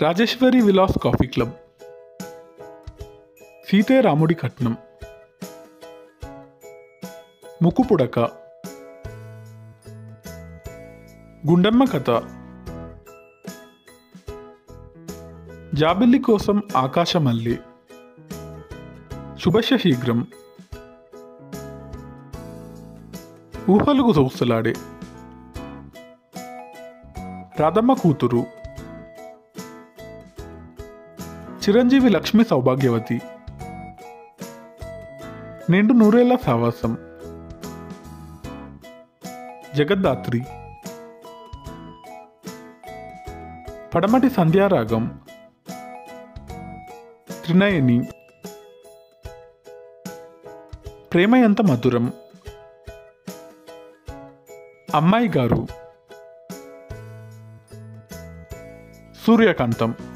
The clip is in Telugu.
రాజేశ్వరి విలాస్ కాఫీ క్లబ్ సీతే రాముడి కట్నం ముక్కుపుడక గుండమ్మ కథ జాబిల్లి కోసం ఆకాశమల్లి శుభశ శీఘ్రం ఊహలుగు సౌసలాడే రాధమ్మ కూతురు చిరంజీవి లక్ష్మి సౌభాగ్యవతి నిండు నూరేళ్ల సావాసం జగద్దాత్రి పడమటి సంధ్యారాగం త్రినయని ప్రేమ ఎంత మధురం అమ్మాయి గారు సూర్యకాంతం